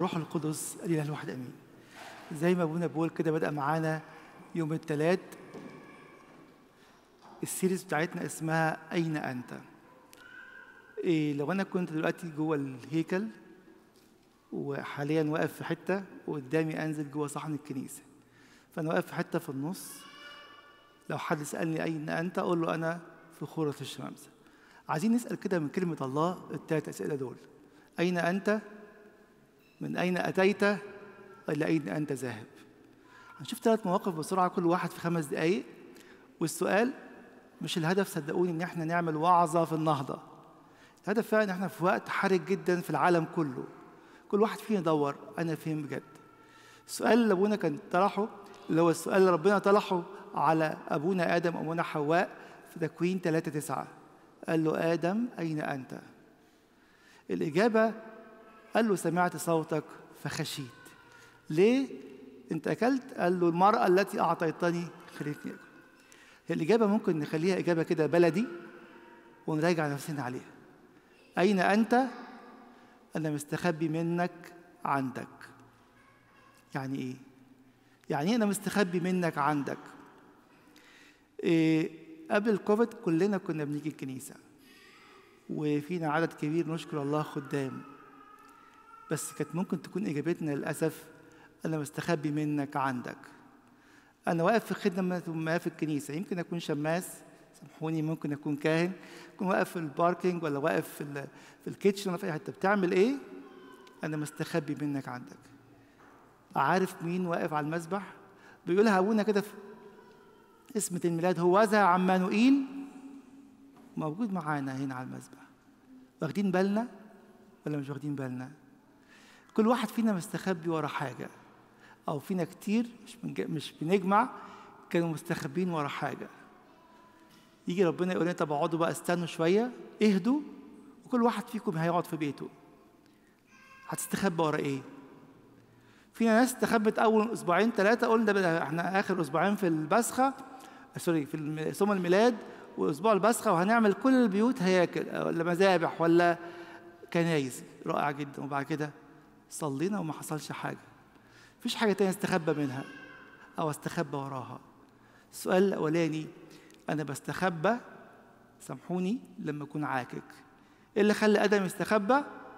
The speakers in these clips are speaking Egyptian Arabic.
روح القدس الاله الواحد امين زي ما ابونا بيقول كده بدا معانا يوم الثلاث السيريز بتاعتنا اسمها اين انت إيه لو انا كنت دلوقتي جوه الهيكل وحاليا واقف في حته وقدامي انزل جوه صحن الكنيسه فانا واقف في حته في النص لو حد سالني اين انت اقول له انا في خورة الشمامسه عايزين نسال كده من كلمه الله الثلاث اسئله دول اين انت من اين اتيت الى اين انت ذاهب هنشوف ثلاث مواقف بسرعه كل واحد في خمس دقائق والسؤال مش الهدف صدقوني ان احنا نعمل وعظه في النهضه الهدف فعلا ان احنا في وقت حرج جدا في العالم كله كل واحد فينا يدور انا فين بجد السؤال اللي ابونا كان طرحه اللي هو السؤال اللي ربنا طرحه على ابونا ادم وامنا حواء في تكوين 3 9 قال له ادم اين انت الاجابه قال له سمعت صوتك فخشيت ليه انت اكلت قال له المراه التي اعطيتني خليتني اكل الإجابة ممكن نخليها إجابة كده بلدي ونراجع نفسنا عليها أين أنت؟ أنا مستخبي منك عندك يعني إيه؟ يعني إيه أنا مستخبي منك عندك؟ إيه قبل الكوفيد كلنا كنا بنيجي الكنيسة وفينا عدد كبير نشكر الله خدام بس كانت ممكن تكون إجابتنا للأسف أنا مستخبي منك عندك أنا واقف في خدمة ما في الكنيسة يمكن أكون شماس سامحوني ممكن أكون كاهن أكون واقف في الباركينج ولا واقف في ال في الكيتشن ولا في أي حتة بتعمل إيه؟ أنا مستخبي منك عندك عارف مين واقف على المسبح؟ بيقولها أبونا كده في اسمة الميلاد هوذا عمانوئيل موجود معانا هنا على المسبح واخدين بالنا ولا مش واخدين بالنا؟ كل واحد فينا مستخبي ورا حاجه او فينا كتير مش مش بنجمع كانوا مستخبين ورا حاجه يجي ربنا يقول لنا طب اقعدوا بقى استنوا شويه اهدوا وكل واحد فيكم هيقعد في بيته هتستخبى ورا ايه فينا ناس استخبت اول اسبوعين ثلاثه قلنا بقى احنا اخر اسبوعين في البسخه سوري في صوم الميلاد واسبوع البسخه وهنعمل كل البيوت هياكل ولا مذابح ولا كنايس رائع جدا وبعد كده صلينا وما حصلش حاجه مفيش حاجة تانية استخبى منها أو استخبى وراها السؤال الأولاني أنا بستخبى سامحوني لما أكون عاكك إيه اللي خلى آدم يستخبى؟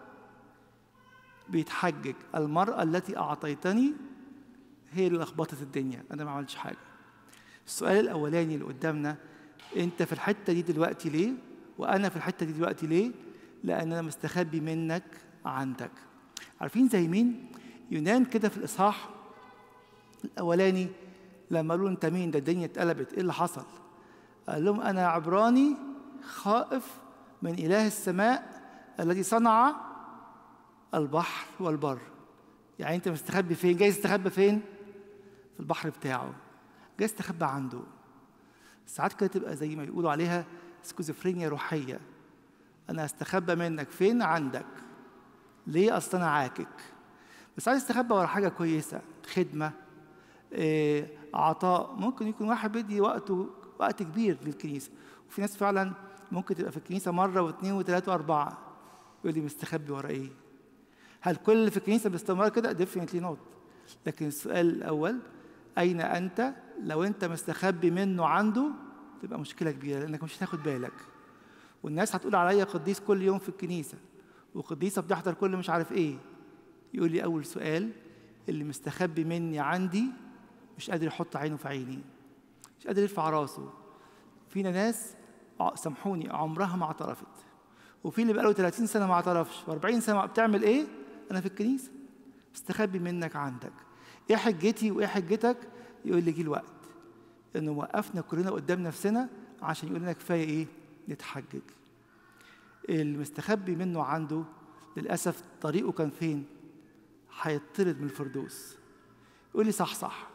بيتحجج المرأة التي أعطيتني هي اللي لخبطت الدنيا أنا ما عملتش حاجة السؤال الأولاني اللي قدامنا أنت في الحتة دي دلوقتي ليه؟ وأنا في الحتة دي دلوقتي ليه؟ لأن أنا مستخبي منك عندك عارفين زي مين؟ يونان كده في الإصحاح الأولاني لما قالوا أنت مين ده الدنيا اتقلبت إيه اللي حصل؟ قال لهم أنا عبراني خائف من إله السماء الذي صنع البحر والبر يعني أنت مستخبي فين؟ جاي تستخبى فين؟ في البحر بتاعه جاي تستخبى عنده ساعات كده تبقى زي ما يقولوا عليها سكوزوفرينيا روحية أنا أستخبى منك فين؟ عندك ليه؟ أصل أنا عاكك بس عايز استخبى ورا حاجه كويسه خدمه إيه عطاء ممكن يكون واحد بيدي وقته وقت كبير للكنيسه وفي ناس فعلا ممكن تبقى في الكنيسه مره واثنين وثلاثه واربعه يقول لي مستخبي ورا ايه؟ هل كل اللي في الكنيسه باستمرار كده؟ ديفنتلي نوت لكن السؤال الاول اين انت؟ لو انت مستخبي منه عنده تبقى مشكله كبيره لانك مش هتاخد بالك والناس هتقول عليا قديس كل يوم في الكنيسه وقديسه بتحضر كل مش عارف ايه يقول لي أول سؤال اللي مستخبي مني عندي مش قادر يحط عينه في عيني مش قادر يرفع راسه فينا ناس سامحوني عمرها ما اعترفت وفي اللي بقاله 30 سنة ما اعترفش و40 سنة بتعمل إيه؟ أنا في الكنيسة مستخبي منك عندك إيه حجتي وإيه حجتك؟ يقول لي جه الوقت إنه وقفنا كلنا قدام نفسنا عشان يقول لنا كفاية إيه؟ نتحجج اللي مستخبي منه عنده للأسف طريقه كان فين؟ هيطرد من الفردوس يقول لي صح صح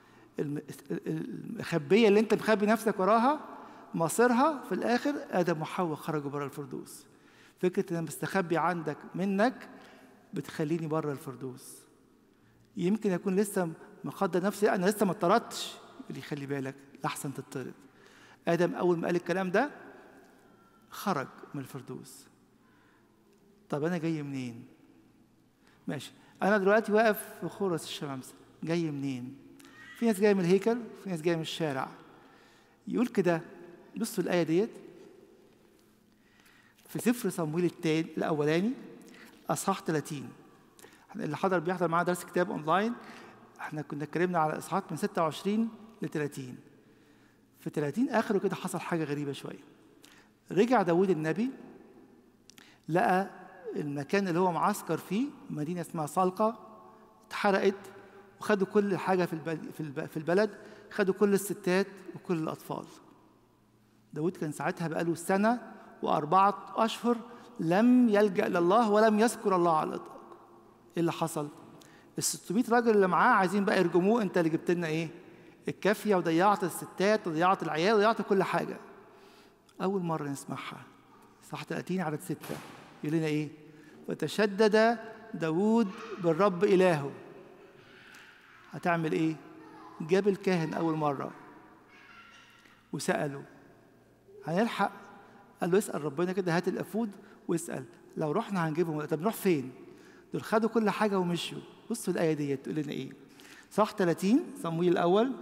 المخبيه اللي انت مخبي نفسك وراها مصيرها في الاخر ادم وحواء خرجوا بره الفردوس فكره ان انا مستخبي عندك منك بتخليني بره الفردوس يمكن اكون لسه مقدر نفسي انا لسه ما اتطردتش يقول لي خلي بالك لاحسن تطرد ادم اول ما قال الكلام ده خرج من الفردوس طب انا جاي منين ماشي انا دلوقتي واقف في خورس الشمامسه جاي منين في ناس جايه من الهيكل وفي ناس جايه من الشارع يقول كده بصوا الايه ديت في سفر صمويل التاني الاولاني اصحاح 30 اللي حضر بيحضر معانا درس كتاب اونلاين احنا كنا اتكلمنا على اصحاحات من 26 ل 30 في 30 اخره كده حصل حاجه غريبه شويه رجع داوود النبي لقى المكان اللي هو معسكر فيه مدينه اسمها صلقه اتحرقت وخدوا كل حاجه في البلد في البلد خدوا كل الستات وكل الاطفال داود كان ساعتها بقاله سنه واربعه اشهر لم يلجا الى الله ولم يذكر الله على الاطلاق ايه اللي حصل ال 600 راجل اللي معاه عايزين بقى يرجموه انت اللي جبت لنا ايه الكافيه وضيعت الستات وضيعت العيال وضيعت كل حاجه اول مره نسمعها صح 30 عدد 6 يقول لنا ايه وتشدد داود بالرب الهه هتعمل ايه جاب الكاهن اول مره وساله هنلحق قال له اسال ربنا كده هات الافود واسال لو رحنا هنجيبهم طب نروح فين دول خدوا كل حاجه ومشوا بصوا الايه ديت تقول لنا ايه صح 30 صمويل الاول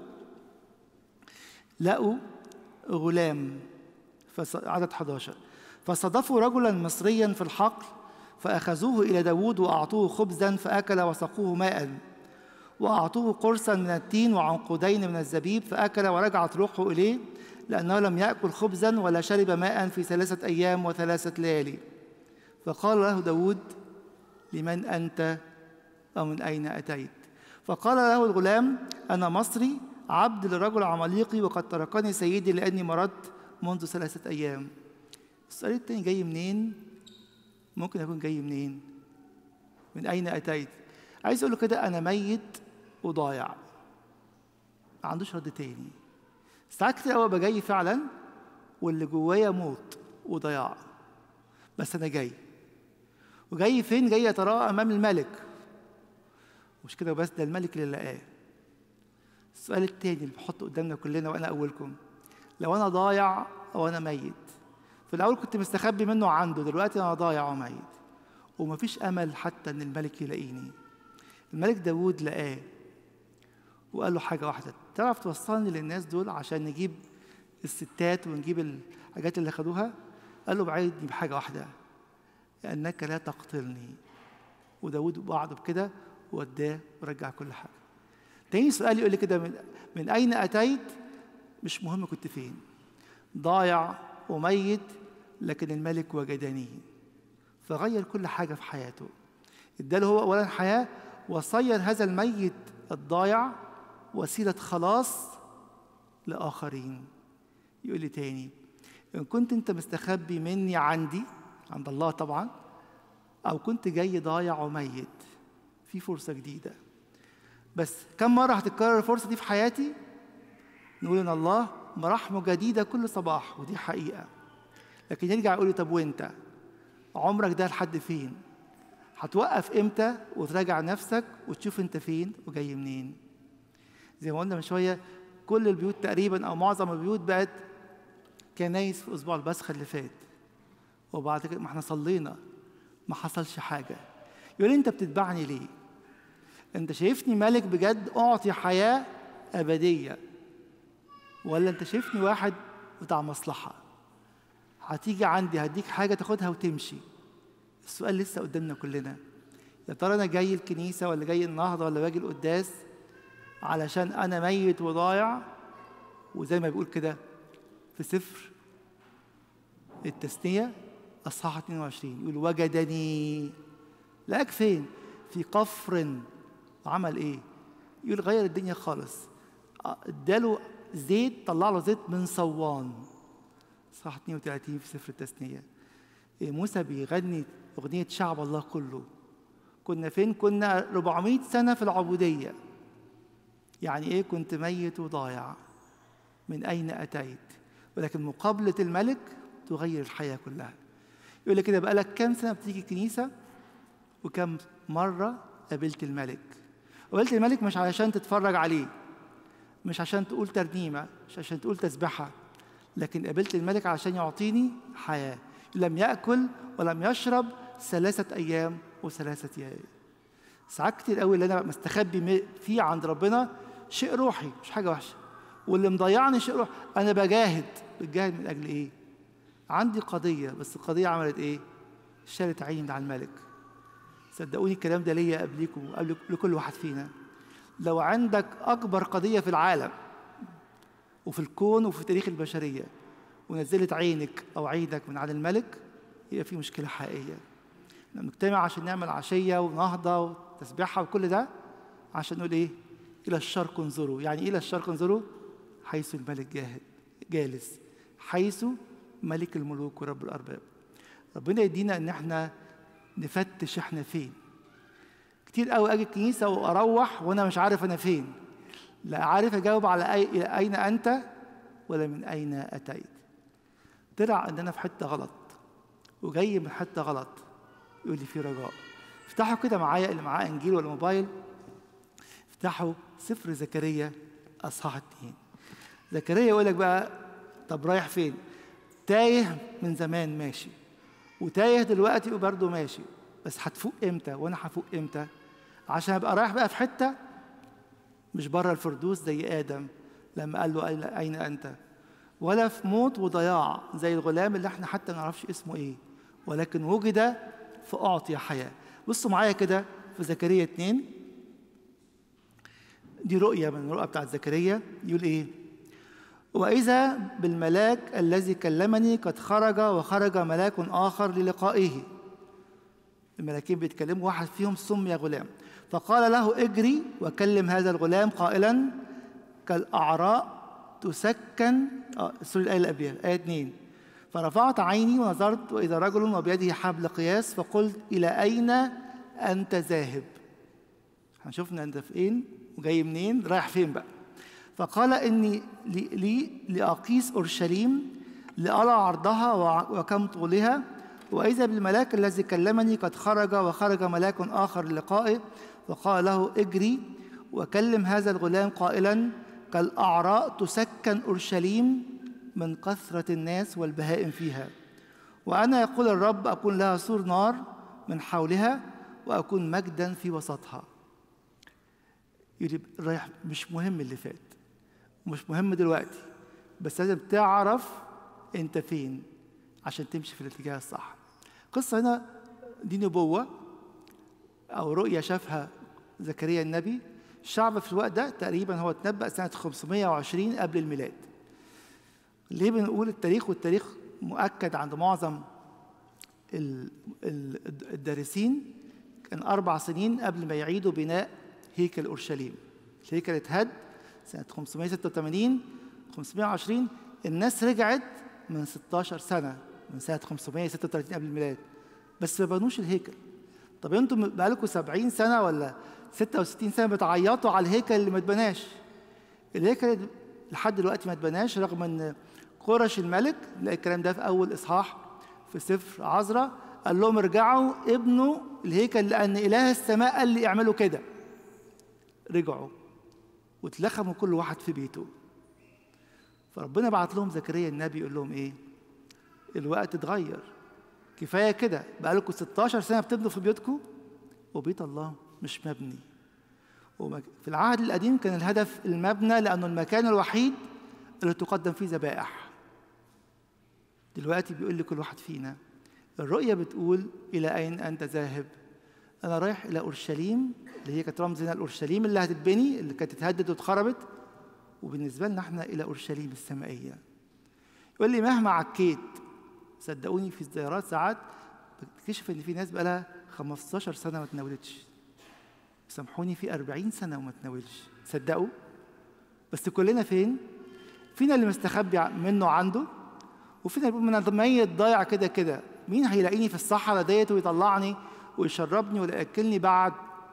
لقوا غلام عدد 11 فصادفوا رجلا مصريا في الحقل فأخذوه إلى داود وأعطوه خبزا فأكل وسقوه ماء وأعطوه قرصا من التين وعنقودين من الزبيب فأكل ورجعت روحه إليه لأنه لم يأكل خبزا ولا شرب ماء في ثلاثة أيام وثلاثة ليالي فقال له داود لمن أنت أو من أين أتيت فقال له الغلام أنا مصري عبد لرجل عماليقي وقد تركني سيدي لأني مرضت منذ ثلاثة أيام السؤال التاني جاي منين؟ ممكن أكون جاي منين؟ من أين أتيت؟ عايز أقول له كده أنا ميت وضايع ما عندوش رد تاني ساعات كتير قوي ابقى جاي فعلا واللي جوايا موت وضياع بس انا جاي وجاي فين جاي اتراءى امام الملك مش كده بس ده الملك اللي لقاه السؤال التاني اللي بحطه قدامنا كلنا وانا اولكم لو انا ضايع او انا ميت في الاول كنت مستخبي منه عنده دلوقتي انا ضايع وميت ومفيش امل حتى ان الملك يلاقيني الملك داوود لقاه وقال له حاجه واحده تعرف توصلني للناس دول عشان نجيب الستات ونجيب الحاجات اللي خدوها قال له بعيدني بحاجه واحده لانك لا تقتلني وداود بعده بكده وداه ورجع كل حاجه تاني سؤال يقول لي كده من, من اين اتيت مش مهم كنت فين ضايع وميت لكن الملك وجدني فغير كل حاجه في حياته اداله هو اولا حياه وصير هذا الميت الضايع وسيله خلاص لاخرين يقول لي تاني ان كنت انت مستخبي مني عندي عند الله طبعا او كنت جاي ضايع وميت في فرصه جديده بس كم مره هتتكرر الفرصه دي في حياتي نقول ان الله مراحمه جديده كل صباح ودي حقيقه لكن يرجع يقول لي طب وانت عمرك ده لحد فين هتوقف امتى وتراجع نفسك وتشوف انت فين وجاي منين زي ما قلنا من شويه كل البيوت تقريبا او معظم البيوت بقت كنايس في اسبوع البسخه اللي فات وبعد كده ما احنا صلينا ما حصلش حاجه يقول لي انت بتتبعني ليه انت شايفني ملك بجد اعطي حياه ابديه ولا انت شايفني واحد بتاع مصلحه هتيجي عندي هديك حاجه تاخدها وتمشي السؤال لسه قدامنا كلنا يا ترى انا جاي الكنيسه ولا جاي النهضه ولا باجي القداس علشان انا ميت وضايع وزي ما بيقول كده في سفر التثنيه اصحاح 22 يقول وجدني لقاك فين في قفر عمل ايه يقول غير الدنيا خالص اداله زيت طلع له زيت من صوان صح 32 في سفر التثنيه موسى بيغني أغنية شعب الله كله كنا فين؟ كنا 400 سنة في العبودية يعني إيه كنت ميت وضايع من أين أتيت ولكن مقابلة الملك تغير الحياة كلها يقول لك كده بقالك كام سنة بتيجي الكنيسة وكم مرة قابلت الملك قابلت الملك مش علشان تتفرج عليه مش عشان تقول ترنيمة مش عشان تقول تسبحة لكن قابلت الملك عشان يعطيني حياة لم يأكل ولم يشرب ثلاثة أيام وثلاثة ليالي ساعات كتير قوي اللي انا مستخبي فيه عند ربنا شيء روحي مش حاجه وحشه واللي مضيعني شيء روحي انا بجاهد بتجاهد من اجل ايه عندي قضيه بس القضيه عملت ايه شالت عيني من على الملك صدقوني الكلام ده ليا قبليكم وقبل لكل واحد فينا لو عندك اكبر قضيه في العالم وفي الكون وفي تاريخ البشريه ونزلت عينك او عينك من على الملك يبقى في مشكله حقيقيه نجتمع عشان نعمل عشيه ونهضه وتسبيحه وكل ده عشان نقول ايه الى الشرق انظروا يعني ايه الى الشرق انظروا حيث الملك جاهد جالس حيث ملك الملوك ورب الارباب ربنا يدينا ان احنا نفتش احنا فين كتير قوي اجي الكنيسه واروح وانا مش عارف انا فين لا عارف اجاوب على أي الى اين انت ولا من اين اتيت طلع ان انا في حته غلط وجاي من حته غلط يقول لي في رجاء افتحوا كده معايا اللي معاه انجيل ولا موبايل افتحوا سفر زكريا اصحاح اتنين زكريا يقول لك بقى طب رايح فين تايه من زمان ماشي وتايه دلوقتي وبرضه ماشي بس هتفوق امتى وانا هفوق امتى عشان ابقى رايح بقى في حته مش بره الفردوس زي ادم لما قال له اين انت ولا في موت وضياع زي الغلام اللي احنا حتى ما نعرفش اسمه ايه ولكن وجد فأعطي حياة بصوا معايا كده في زكريا اتنين دي رؤية من الرؤى بتاعت زكريا يقول ايه وإذا بالملاك الذي كلمني قد خرج وخرج ملاك آخر للقائه الملاكين بيتكلموا واحد فيهم سمي غلام فقال له اجري وكلم هذا الغلام قائلا كالأعراء تسكن اه سوري الآية الأبيض آية 2 فرفعت عيني ونظرت وإذا رجل وبيده حبل قياس فقلت إلى أين أنت ذاهب هنشوفنا أنت فين وجاي منين رايح فين بقى فقال إني لي, لي لأقيس أورشليم لأرى عرضها وكم طولها وإذا بالملاك الذي كلمني قد خرج وخرج ملاك آخر للقائه وقال له اجري وكلم هذا الغلام قائلا كالأعراء تسكن أورشليم من كثرة الناس والبهائم فيها وأنا يقول الرب أكون لها سور نار من حولها وأكون مجدا في وسطها يقول رايح مش مهم اللي فات مش مهم دلوقتي بس لازم تعرف انت فين عشان تمشي في الاتجاه الصح قصة هنا دي نبوة أو رؤية شافها زكريا النبي الشعب في الوقت ده تقريبا هو اتنبأ سنة 520 قبل الميلاد ليه بنقول التاريخ والتاريخ مؤكد عند معظم الدارسين كان أربع سنين قبل ما يعيدوا بناء هيكل أورشليم الهيكل اتهد سنة 586 520 الناس رجعت من 16 سنة من سنة 536 قبل الميلاد بس ما بنوش الهيكل طب انتم بقالكم 70 سنة ولا 66 سنة بتعيطوا على الهيكل اللي ما اتبناش الهيكل لحد دلوقتي ما اتبناش رغم ان قرش الملك نلاقي الكلام ده في اول اصحاح في سفر عزرا قال لهم ارجعوا ابنوا الهيكل لان اله السماء قال لي اعملوا كده رجعوا واتلخموا كل واحد في بيته فربنا بعت لهم زكريا النبي يقول لهم ايه الوقت اتغير كفايه كده بقالكم 16 سنه بتبنوا في بيوتكم وبيت الله مش مبني في العهد القديم كان الهدف المبنى لانه المكان الوحيد اللي تقدم فيه ذبائح دلوقتي بيقول لكل واحد فينا الرؤية بتقول إلى أين أنت ذاهب أنا رايح إلى أورشليم اللي هي كانت رمز لنا الأورشليم اللي هتتبني اللي كانت اتهدد واتخربت وبالنسبة لنا احنا إلى أورشليم السمائية يقول لي مهما عكيت صدقوني في الزيارات ساعات بكتشف إن في ناس بقالها 15 سنة ما تناولتش سامحوني في 40 سنة وما تناولش صدقوا بس كلنا فين؟ فينا اللي مستخبي منه عنده وفينا اللي بيقول من ميت ضايع كده كده مين هيلاقيني في الصحراء ديت ويطلعني ويشربني ولا ياكلني بعد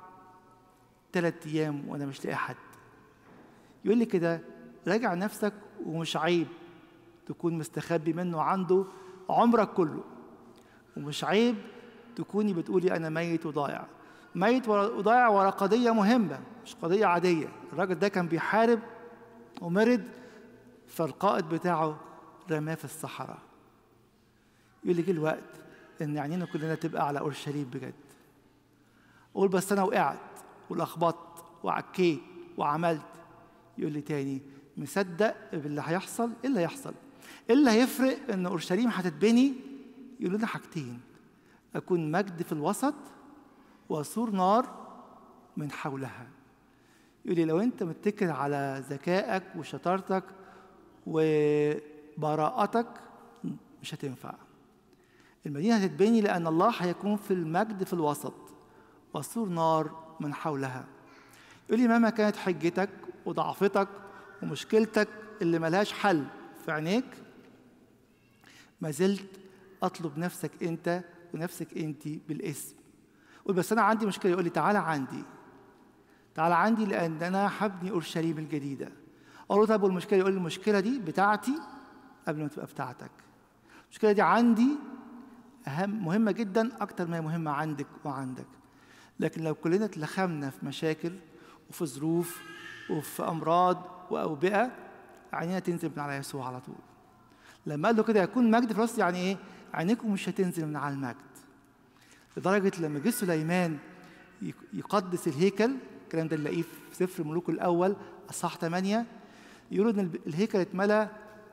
ثلاث ايام وانا مش لاقي حد يقول لي كده راجع نفسك ومش عيب تكون مستخبي منه عنده عمرك كله ومش عيب تكوني بتقولي انا ميت وضايع ميت وضايع ورا قضيه مهمه مش قضيه عاديه الراجل ده كان بيحارب ومرض فالقائد بتاعه رماه في الصحراء يقول لي جه الوقت ان عينينا كلنا تبقى على اورشليم بجد اقول بس انا وقعت ولخبطت وعكيت وعملت يقول لي تاني مصدق باللي هيحصل ايه اللي هيحصل ايه اللي هيفرق ان اورشليم هتتبني يقولوا لنا حاجتين اكون مجد في الوسط وسور نار من حولها يقول لي لو انت متكل على ذكائك وشطارتك وبراءتك مش هتنفع المدينة هتتبني لأن الله هيكون في المجد في الوسط وسور نار من حولها يقول لي مهما كانت حجتك وضعفتك ومشكلتك اللي ملهاش حل في عينيك ما زلت اطلب نفسك انت ونفسك انت بالاسم قول بس انا عندي مشكله يقول لي تعالى عندي تعالى عندي لان انا هبني اورشليم الجديده اقول له طب والمشكله يقول لي المشكله دي بتاعتي قبل ما تبقى بتاعتك المشكله دي عندي اهم مهمه جدا اكتر ما هي مهمه عندك وعندك لكن لو كلنا اتلخمنا في مشاكل وفي ظروف وفي امراض واوبئه عينينا تنزل من على يسوع على طول لما قال له كده يكون مجد في راسي يعني ايه عينيكم مش هتنزل من على المجد لدرجه لما جه سليمان يقدس الهيكل الكلام ده نلاقيه في سفر ملوك الاول اصحاح 8 يقولوا ان الهيكل اتملى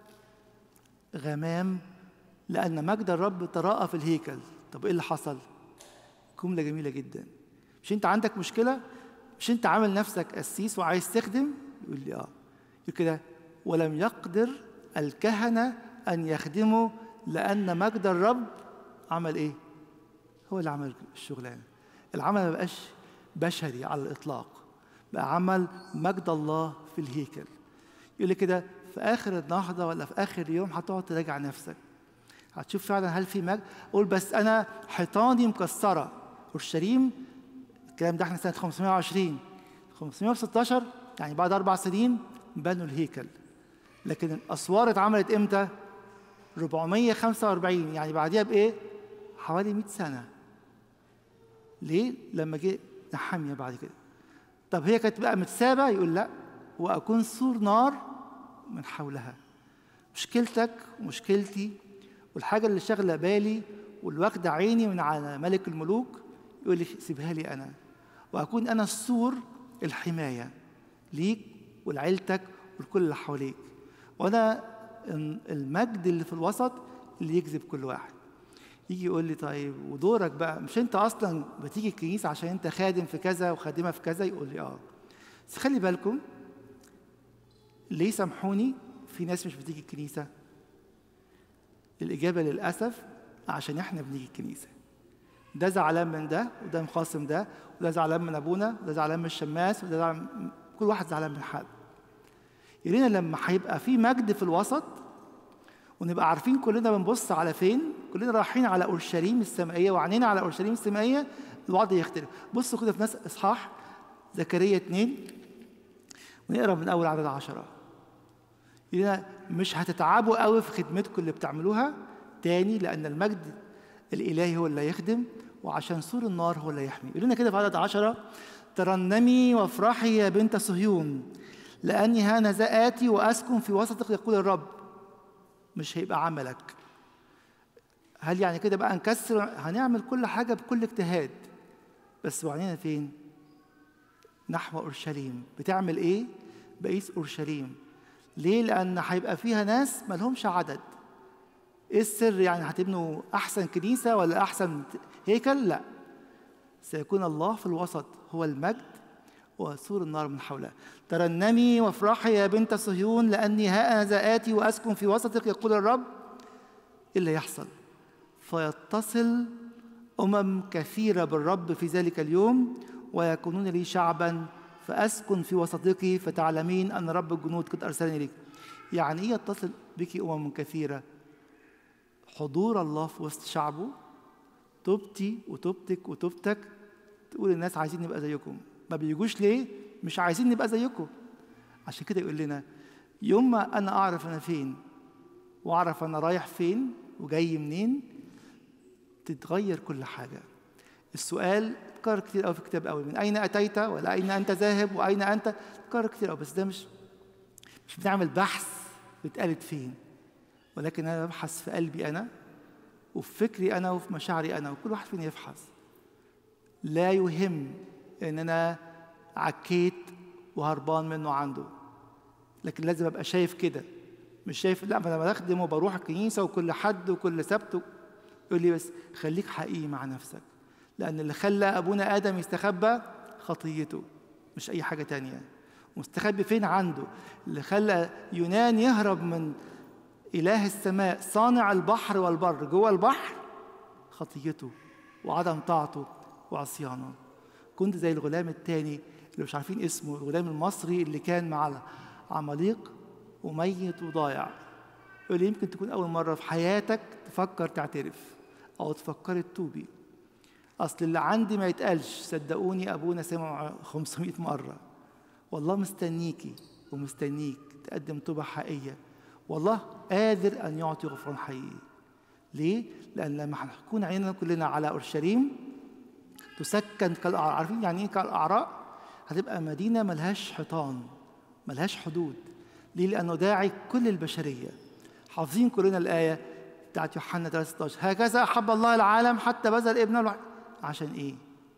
غمام لان مجد الرب تراءى في الهيكل طب ايه اللي حصل جمله جميله جدا مش انت عندك مشكله مش انت عامل نفسك قسيس وعايز تخدم يقول لي اه يقول كده ولم يقدر الكهنه ان يخدموا لان مجد الرب عمل ايه هو اللي عمل الشغلانه العمل ما بقاش بشري على الاطلاق بقى عمل مجد الله في الهيكل يقول لي كده في اخر النهضه ولا في اخر يوم هتقعد تراجع نفسك هتشوف فعلا هل في مجد قول بس انا حيطاني مكسره اورشليم الكلام ده احنا سنه 520 516 يعني بعد اربع سنين بنوا الهيكل لكن الاسوار اتعملت امتى 445 يعني بعديها بايه حوالي 100 سنه ليه لما جه نحمية بعد كده طب هي كانت بقى متسابة يقول لا وأكون سور نار من حولها مشكلتك ومشكلتي والحاجة اللي شاغلة بالي واللي واخدة عيني من على ملك الملوك يقول لي سيبها لي أنا وأكون أنا السور الحماية ليك ولعيلتك ولكل اللي حواليك وأنا المجد اللي في الوسط اللي يجذب كل واحد يجي يقول لي طيب ودورك بقى مش انت اصلا بتيجي الكنيسه عشان انت خادم في كذا وخادمه في كذا يقول لي اه بس خلي بالكم ليه سامحوني في ناس مش بتيجي الكنيسه الاجابه للاسف عشان احنا بنيجي الكنيسه ده زعلان من ده وده مخاصم ده وده زعلان من ابونا وده زعلان من الشماس وده زعلان كل واحد زعلان من حد يرينا لما هيبقى في مجد في الوسط ونبقى عارفين كلنا بنبص على فين كلنا رايحين على اورشليم السمائيه وعينينا على اورشليم السمائيه الوضع يختلف بصوا كده في نفس اصحاح زكريا اثنين ونقرا من اول عدد عشرة يقول مش هتتعبوا قوي في خدمتكم اللي بتعملوها تاني لان المجد الالهي هو اللي يخدم وعشان سور النار هو اللي يحمي يقول لنا كده في عدد عشرة ترنمي وافرحي يا بنت صهيون لاني ها ذا اتي واسكن في وسطك يقول الرب مش هيبقى عملك هل يعني كده بقى نكسر هنعمل كل حاجة بكل اجتهاد بس وعنينا فين نحو أورشليم بتعمل إيه بقيس أورشليم ليه لأن هيبقى فيها ناس ملهمش عدد إيه السر يعني هتبنوا أحسن كنيسة ولا أحسن هيكل لا سيكون الله في الوسط هو المجد وسور النار من حولها ترنمي وافرحي يا بنت صهيون لأني ها أنا آتي وأسكن في وسطك يقول الرب إيه اللي يحصل فيتصل أمم كثيرة بالرب في ذلك اليوم ويكونون لي شعبا فأسكن في وسطك فتعلمين أن رب الجنود قد أرسلني لك يعني إيه يتصل بك أمم كثيرة حضور الله في وسط شعبه توبتي وتوبتك وتوبتك تقول الناس عايزين نبقى زيكم ما بيجوش ليه مش عايزين نبقى زيكم عشان كده يقول لنا يوم ما انا اعرف انا فين واعرف انا رايح فين وجاي منين تتغير كل حاجه السؤال اتكرر كتير قوي في الكتاب قوي من اين اتيت ولا اين انت ذاهب واين انت اتكرر كتير قوي بس ده مش مش بنعمل بحث اتقالت فين ولكن انا ببحث في قلبي انا وفي فكري انا وفي مشاعري انا وكل واحد فينا يبحث لا يهم ان انا عكيت وهربان منه عنده لكن لازم ابقى شايف كده مش شايف لا ما انا بخدم وبروح الكنيسه وكل حد وكل سبت يقول لي بس خليك حقيقي مع نفسك لان اللي خلى ابونا ادم يستخبى خطيته مش اي حاجه تانية مستخبي فين عنده اللي خلى يونان يهرب من اله السماء صانع البحر والبر جوه البحر خطيته وعدم طاعته وعصيانه كنت زي الغلام التاني اللي مش عارفين اسمه الغلام المصري اللي كان مع عماليق وميت وضايع يقول لي يمكن تكون أول مرة في حياتك تفكر تعترف أو تفكري تتوبي أصل اللي عندي ما يتقالش صدقوني أبونا سمع 500 مرة والله مستنيكي ومستنيك تقدم توبة حقيقية والله قادر أن يعطي غفران حقيقي ليه؟ لأن لما هنكون عيننا كلنا على أورشليم تسكن كالأعراء عارفين يعني إيه كالأعراء؟ هتبقى مدينة ملهاش حيطان ملهاش حدود ليه؟ لأنه داعي كل البشرية حافظين كلنا الآية بتاعت يوحنا 13 هكذا أحب الله العالم حتى بذل ابنه الوحيد عشان إيه؟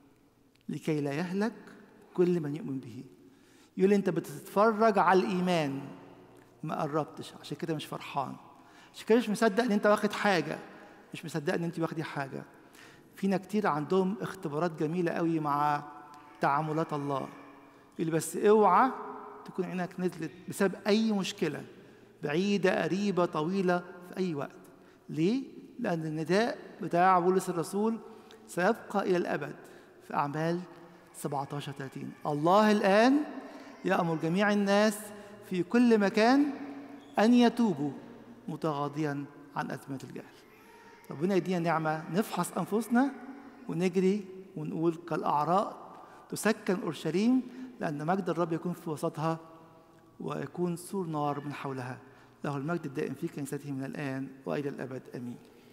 لكي لا يهلك كل من يؤمن به يقول لي أنت بتتفرج على الإيمان ما قربتش عشان كده مش فرحان عشان كده مش مصدق ان انت واخد حاجه مش مصدق ان انت واخدي حاجه فينا كتير عندهم اختبارات جميله قوي مع تعاملات الله اللي بس اوعى تكون عينك نزلت بسبب اي مشكله بعيده قريبه طويله في اي وقت ليه لان النداء بتاع بولس الرسول سيبقى الى الابد في اعمال 17 30 الله الان يامر جميع الناس في كل مكان ان يتوبوا متغاضيا عن ازمات الجهل ربنا يدينا نعمه نفحص انفسنا ونجري ونقول كالاعراء تسكن اورشليم لان مجد الرب يكون في وسطها ويكون سور نار من حولها له المجد الدائم في كنيسته من الان والى الابد امين